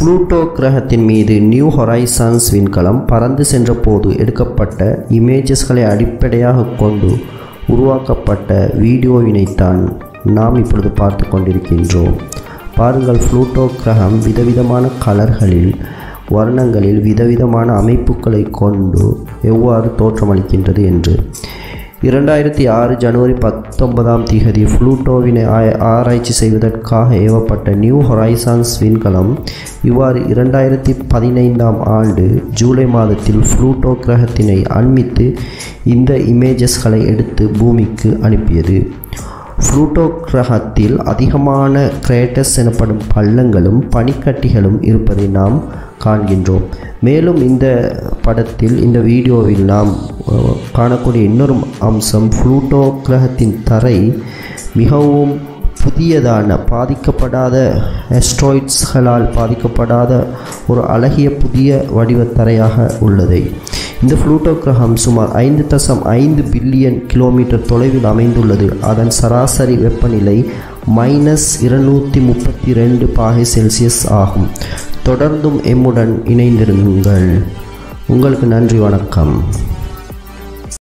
Pluto கிரகத்தின் மீது new horizons விண்கலம் பறந்து சென்றபோது எடுக்கப்பட்ட இமேஜஸ்களை அடிப்படையாக கொண்டு உருவாக்கப்பட்ட வீடியோவினைத்தான் நாம் இப்பொழுது பார்த்து கொண்டிருக்கின்றோம் பாருங்கள் புளூட்டோ கிரகம் விதவிதமான கலர்களில் வர்ணங்களில் விதவிதமான அமைப்புகளை கொண்டு எவ்வாறு தோற்றமளிக்கின்றது என்று இரண்டாயிரத்தி ஆறு ஜனவரி பத்தொன்பதாம் திகதி புளூட்டோவினை ஆய- ஆராய்ச்சி செய்வதற்காக ஏவப்பட்ட நியூ ஹொரைசான்ஸ் விண்கலம் இவ்வாறு இரண்டாயிரத்தி பதினைந்தாம் ஆண்டு ஜூலை மாதத்தில் புளூட்டோ கிரகத்தினை அண்மித்து இந்த இமேஜஸ்களை எடுத்து பூமிக்கு அனுப்பியது புளூட்டோ கிரகத்தில் அதிகமான கிரேட்டஸ் எனப்படும் பள்ளங்களும் பனிக்கட்டிகளும் இருப்பதை நாம் காண்கின்றோம் மேலும் இந்த படத்தில் இந்த வீடியோவில் நாம் அஹ், காணக்கூடிய இன்னொரு அம்சம் புளூட்டோ கிரகத்தின் தரை மிகவும் புதியதான பாதிக்கப்படாத எஸ்ட்ராய்ட்ஸ்களால் பாதிக்கப்படாத ஒரு அழகிய புதிய வடிவத் தரையாக உள்ளதை இந்த புளூட்டோ கிரகம் சுமார் ஐந்து தசம் ஐந்து பில்லியன் கிலோமீட்டர் தொலைவில் அமைந்துள்ளது அதன் சராசரி வெப்பநிலை மைனஸ் இருநூற்றி முப்பத்தி ரெண்டு பாகை செல்சியஸ் ஆகும் தொடர்ந்தும் எம்முடன் இணைந்திருங்கள் உங்களுக்கு நன்றி வணக்கம்